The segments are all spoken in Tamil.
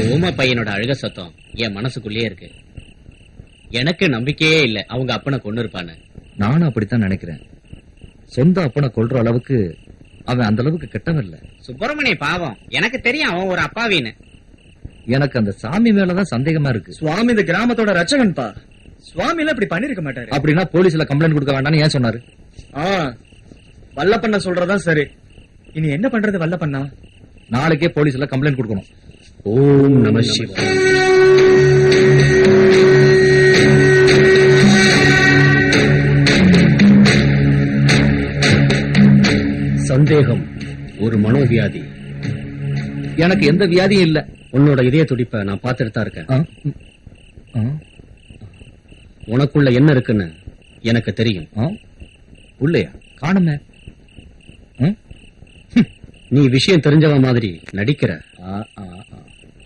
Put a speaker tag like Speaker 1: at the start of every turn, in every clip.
Speaker 1: ஊமை பையனோட அழுக சத்தம் என் மனசுக்குள்ளேயே இருக்கு எனக்கு நம்பிக்கையே இல்ல அவங்க அப்பனை கொண்டு இருப்பான்னு
Speaker 2: நானும் அப்படித்தான் நினைக்கிறேன் சொந்த அப்பனை கொல்ற அளவுக்கு அவன் அந்த அளவுக்கு கெட்டவன் இல்ல
Speaker 1: சுப்பிரமணிய பாவம் எனக்கு தெரியும் அவன் ஒரு அப்பாவின்னு
Speaker 2: எனக்கு அந்த சாமி மேலதான் சந்தேகமா இருக்கு
Speaker 3: சுவாமி இந்த கிராமத்தோட ரச்சகன்பா சுவாமி எல்லாம் இப்படி பண்ணிருக்க மாட்டாரு
Speaker 2: அப்படின்னா போலீஸ்ல கம்ப்ளைண்ட் கொடுக்க வேண்டாம்னு ஏன் சொன்னாரு
Speaker 3: ஆ வல்லப்பண்ண சொல்றதான் சரி இனி என்ன பண்றது வல்லப்பண்ணா
Speaker 2: நாளைக்கே போலீஸ்ல கம்ப்ளைண்ட் கொடுக்கணும்
Speaker 1: ஓம் நம சிவாய சந்தேகம் ஒரு மனோவியாதி
Speaker 2: எனக்கு எந்த வியாதியும் இல்ல
Speaker 1: உன்னோட இதய துடிப்பை நான் பார்த்துட்டு தான் இருக்கேன்
Speaker 2: ஆ? ஆ?
Speaker 1: உனக்குள்ள என்ன இருக்குன்னு எனக்கு தெரியும்
Speaker 2: ஆ? உள்ளையா காணுமே ம்?
Speaker 1: நீ விஷயம் தெரிஞ்சவன் மாதிரி நடிக்கிற
Speaker 2: ஆ, ஆ, ஆ.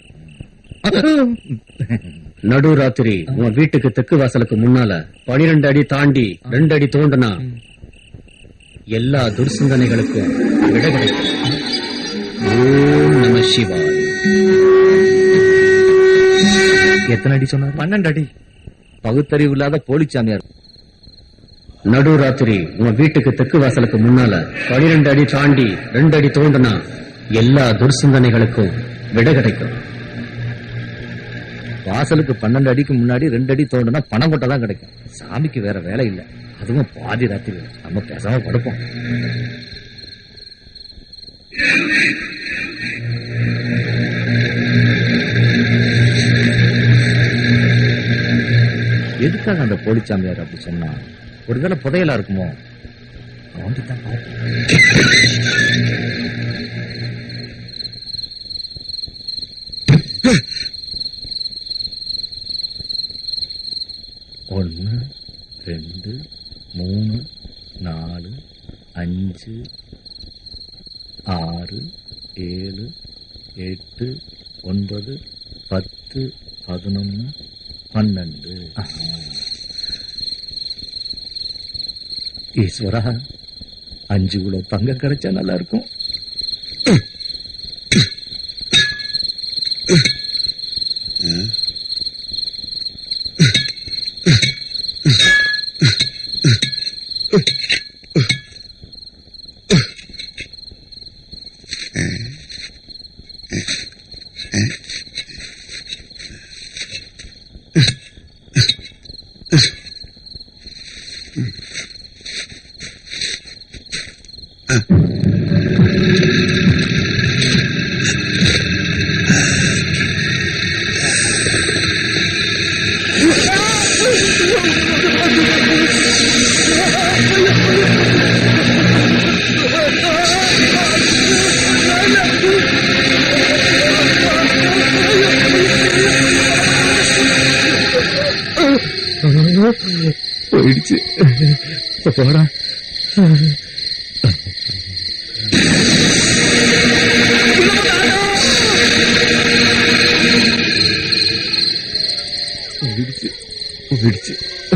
Speaker 1: நடு ராத்திரி உன் வீட்டுக்கு தெற்கு வாசலுக்கு முன்னால பனிரெண்டு அடி தாண்டி ரெண்டு அடி தோண்டுனா எல்லா துர்சிந்தனைகளுக்கும் விட கிடைக்கும் ஓம் நம சிவாய
Speaker 2: எத்தனை அடி சொன்னாரு
Speaker 3: பன்னெண்டு அடி
Speaker 2: பகுத்தறிவு இல்லாத போலிச்சாமியார்
Speaker 1: நடு ராத்திரி உன் வீட்டுக்கு தெற்கு வாசலுக்கு முன்னால பனிரெண்டு அடி தாண்டி ரெண்டு அடி தோண்டுனா எல்லா துர்சிந்தனைகளுக்கும் விட கிடைக்கும்
Speaker 2: வாசலுக்கு பன்னெண்டு அடிக்கு முன்னாடி ரெண்டு அடி தோண்டுனா பணம் கொட்டை தான் கிடைக்கும் சாமிக்கு வேற வேலை இல்ல அதுவும் பாதி ராத்திரி நம்ம பேசாம படுப்போம் எதுக்காக அந்த போலிச்சாமியார் அப்படி சொன்னா ஒருவேளை புதையலா இருக்குமோ நோண்டித்தான் பார்ப்போம். ஒன்று ரெண்டு மூணு நாலு அஞ்சு ஆறு ஏழு எட்டு ஒன்பது பத்து பதினொன்று பன்னெண்டு ஈஸ்வரா அஞ்சு கிலோ தங்கம் கிடைச்சா நல்லா இருக்கும் போயிடுச்சு போடா போயிடுச்சு போயிடுச்சு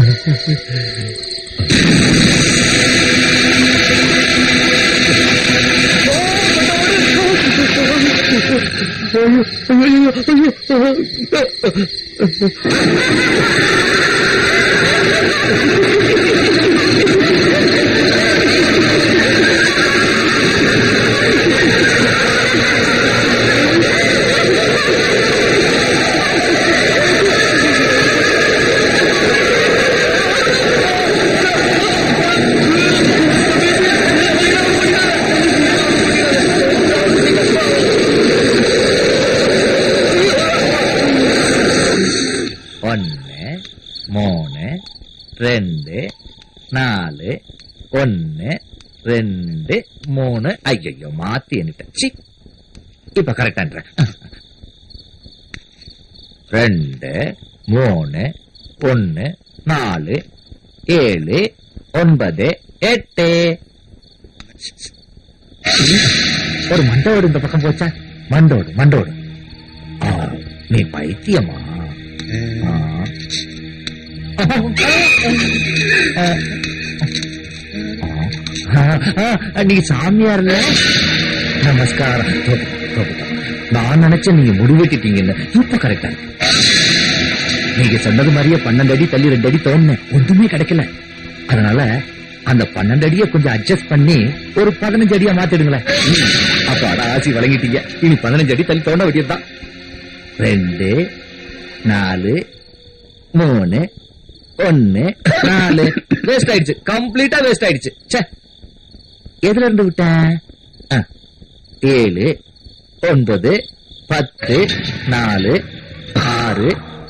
Speaker 2: ஒன்னு மூணு ரெண்டு நாலு ஒன்னு ரெண்டு மூணு ஐயோ மாத்தி எண்ணிட்டேன் சி இப்ப கரெக்டான்ற ரெண்டு மூணு ஒன்னு நாலு ஏழு ஒன்பது எட்டு ஒரு மண்டோடு இந்த பக்கம் போச்சா மண்டோடு மண்டோடு ஆ, நீ பைத்தியமா ஆ. ஆ, ஆ, நீ சாமியார்ல நமஸ்காரம் தோப்பு, தோப்பு, தோப்பு. நான் நினைச்சேன் நீங்க முடிவெட்டிட்டீங்கன்னு இப்ப கரெக்டா நீங்க சொன்னது மாதிரியே பன்னெண்டு அடி தள்ளி ரெண்டு அடி தோணுனேன் ஒன்றுமே கிடைக்கல அதனால அந்த பன்னெண்டு அடியை கொஞ்சம் அட்ஜஸ்ட் பண்ணி ஒரு பதினஞ்சு அடியா மாத்திடுங்களேன் ம். அப்ப அட ஆசி வழங்கிட்டீங்க இனி பதினஞ்சு அடி தள்ளி தோண்ட வேண்டியதுதான் ரெண்டு நாலு மூணு ஒன்னு நாலு வேஸ்ட் ஆயிடுச்சு கம்ப்ளீட்டா வேஸ்ட் ஆயிடுச்சு ச்சே எதுல இருந்து விட்டேன் ஆ, ஏழு ஒன்பது பத்து நாலு ஆறு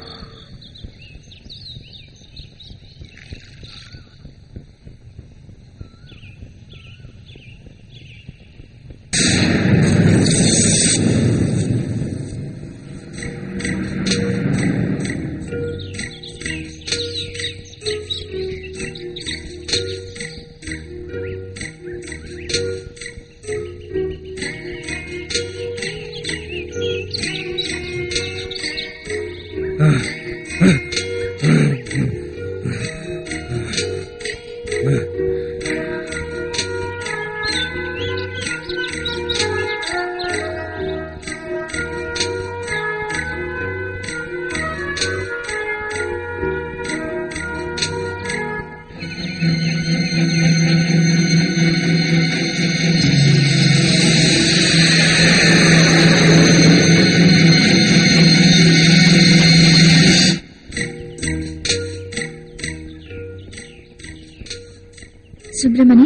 Speaker 4: சுப்பிரமணி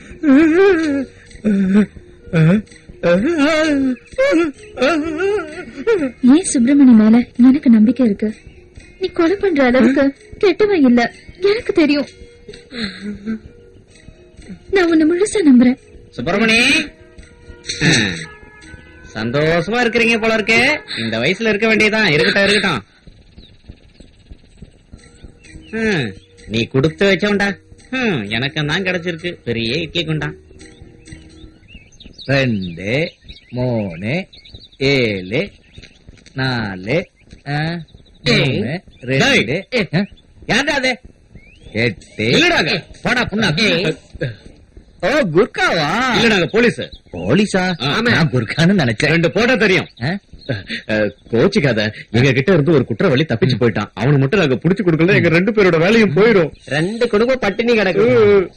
Speaker 4: ஏன் சுப்பிரமணி மேல எனக்கு நம்பிக்கை இருக்கு நீ கொலை பண்ற அளவுக்கு கெட்டவன் இல்ல எனக்கு தெரியும் நான் உன்னை முழுசா நம்புறேன்
Speaker 1: சுப்பிரமணி சந்தோஷமா இருக்கிறீங்க போல இருக்கு இந்த வயசுல இருக்க வேண்டியதான் இருக்கட்டும் இருக்கட்டும் ஹம், நீ கொடுத்து வச்சவன்டா ஹம், எனக்கும் தான் கிடைச்சிருக்கு பெரிய இட்லி குண்டா
Speaker 2: ரெண்டு மூணு ஏழு நாலு ஆ, மூணு ரெண்டு ஆ,
Speaker 1: யாருடா அது
Speaker 2: எட்டு
Speaker 1: இல்லடாங்க போடா புண்ணாக்கு
Speaker 2: ஓ குர்காவா
Speaker 1: இல்லடாங்க போலீஸ்
Speaker 2: போலீஸா
Speaker 1: ஆமா.
Speaker 2: நான் குர்கான்னு நினைச்சேன்
Speaker 1: ரெண்டு போட்டா தெரியும்
Speaker 2: ஆ?
Speaker 1: அஹ், கோச்சிக்காத எங்க கிட்ட இருந்து ஒரு குற்றவாளி தப்பிச்சு போயிட்டான் அவனை மட்டும் நாங்க புடிச்சு கொடுக்கல எங்க ரெண்டு பேரோட வேலையும் போயிடும்
Speaker 5: ரெண்டு குடும்பம் பட்டினி கிடக்கு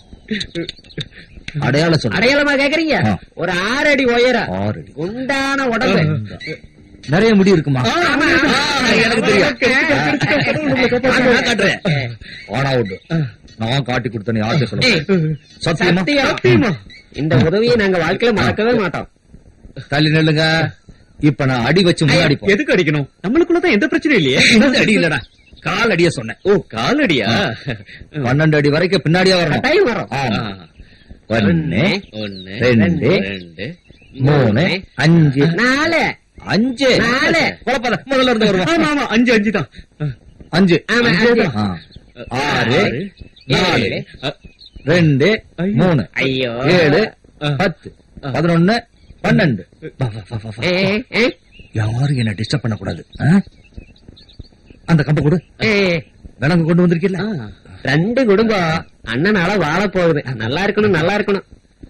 Speaker 2: அடையாளம் சொல்லு
Speaker 5: அடையாளமா கேக்குறீங்க
Speaker 2: ஆ.
Speaker 5: ஒரு ஆறு அடி உயரம்
Speaker 2: ஆறு அடி.
Speaker 5: உண்டான உடம்பு
Speaker 2: நிறைய முடி இருக்குமா
Speaker 5: ஆமா.
Speaker 2: ஆ, எனக்கு தெரியும் நான் காட்டுறேன் ஆனா உண்டு நான் காட்டி கொடுத்தேன் யார்கிட்ட சொல்ல சத்தியமா
Speaker 5: சத்தியம் இந்த உதவியை நாங்க வாழ்க்கையில மறக்கவே மாட்டோம்
Speaker 2: தள்ளி நில்லுங்க இப்ப நான் அடி வச்சு முன்னாடி போ.
Speaker 1: எதுக்கு அடிக்கணும் நம்மளுக்குள்ளதான் எந்த பிரச்சனையும் இல்லையே
Speaker 2: இந்த அடி இல்லடா கால் அடிய சொன்னேன்
Speaker 1: ஓ காலடியா
Speaker 2: பன்னெண்டு அடி வரைக்கும் பின்னாடியே வரணும்
Speaker 5: கட்டாயம் வரும்
Speaker 2: ஆமா. ஒன்னு
Speaker 1: ஒன்னு
Speaker 2: ரெண்டு
Speaker 1: ரெண்டு
Speaker 2: மூணு அஞ்சு
Speaker 5: நாலு
Speaker 2: அஞ்சு
Speaker 5: நாலு.
Speaker 2: குழப்பத முதல்ல இருந்து வருவோம்
Speaker 1: ஆமா ஆமா அஞ்சு அஞ்சு தான்
Speaker 2: அஞ்சு
Speaker 5: ஆமா,
Speaker 2: அஞ்சு
Speaker 5: அஞ்சு.
Speaker 2: தான். ஆ. ஆறு நாலு
Speaker 5: ஏழு.
Speaker 2: ரெண்டு
Speaker 1: ஐயோ.
Speaker 2: மூணு
Speaker 5: ஐயோ
Speaker 2: ஏழு
Speaker 1: ஆ.
Speaker 2: பத்து பதினொன்னு பன்னெண்டு வா, வா, வா, வா, வா.
Speaker 5: ஏ, ஏ,
Speaker 2: யாரும் என்ன டிஸ்டர்ப் பண்ணக்கூடாது ஆ? அந்த கம்ப கொடு
Speaker 5: ஏ.
Speaker 2: விலங்கு கொண்டு வந்திருக்கீல்ல
Speaker 5: ரெண்டு குடும்பம் அண்ணனால வாழ போகுது நல்லா இருக்கணும் நல்லா இருக்கணும்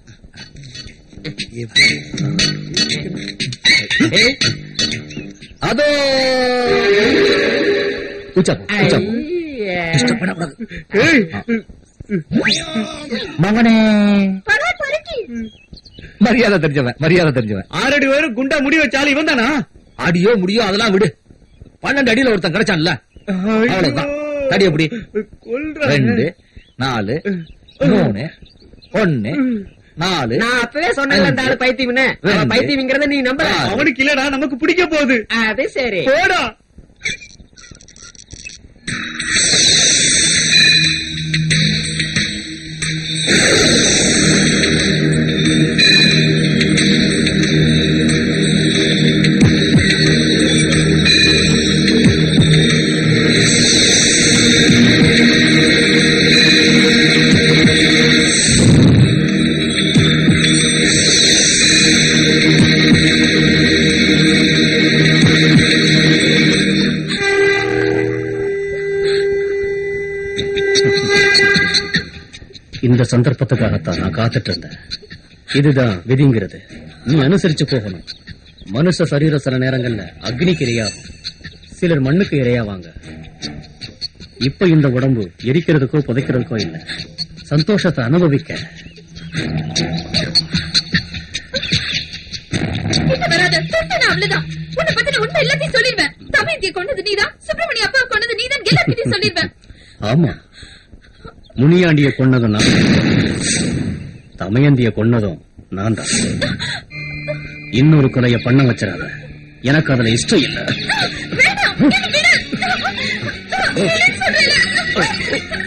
Speaker 5: ஏ,
Speaker 2: அதோ உச்சா போ, உச்சா போ.
Speaker 5: ஐயே.
Speaker 2: டிஸ்டர்ப் பண்ணக்கூடாது மகனே மரியாதை தெரிஞ்சவன் மரியாதை தெரிஞ்சவன்
Speaker 1: ஆறடி வரும் குண்டா முடி வச்சாலும் இவன் தானா
Speaker 2: அடியோ முடியோ அதெல்லாம் விடு பன்னெண்டு அடியில ஒருத்தன் கிடைச்சான்ல அவ்வளவுதான். தடி எப்படி? ரெண்டு நாலு மூணு ஒன்னு நாலு
Speaker 5: நான் அப்பவே சொன்னேன்ல இந்த ஆளு பைத்தியம்னு அவன்
Speaker 2: ரெண்டு.
Speaker 5: பைத்தியம்ங்கிறத நீ நம்பல
Speaker 2: ஆறு.
Speaker 1: அவனுக்கு இல்லடா நமக்கு பிடிக்க போகுது
Speaker 5: அது சரி
Speaker 1: போடா
Speaker 6: இந்த சந்தர்ப்பத்துக்காகத்தான் நான் காத்துட்டு இருந்தேன் இதுதான் விதிங்கிறது நீ அனுசரிச்சு போகணும்
Speaker 1: மனுஷ சரீரம் சில நேரங்கள்ல அக்னிக்கு இரையாகும் சிலர் மண்ணுக்கு இரையாவாங்க இப்ப இந்த உடம்பு எரிக்கிறதுக்கோ புதைக்கிறதுக்கோ இல்ல சந்தோஷத்தை அனுபவிக்க
Speaker 4: கிட்ட வராத தொட்டன அவ்வளவுதான் உன்னை பத்தின உண்மை எல்லாத்தையும் சொல்லிடுவேன் தமயந்திய கொண்டது நீதான் சுப்பிரமணிய அப்பா கொண்டது நீதான் எல்லாத்தையும் சொல்லிடுவேன்
Speaker 1: ஆமா முனியாண்டிய கொன்னதும் நான் தமயந்திய கொன்னதும் நான் தான் இன்னொரு கொலைய பண்ண வச்சிடாத எனக்கு அதுல இஷ்டம் இல்ல
Speaker 4: வேண்டாம் என்னை விடு. இல்லைன்னு சொல்றேன்ல.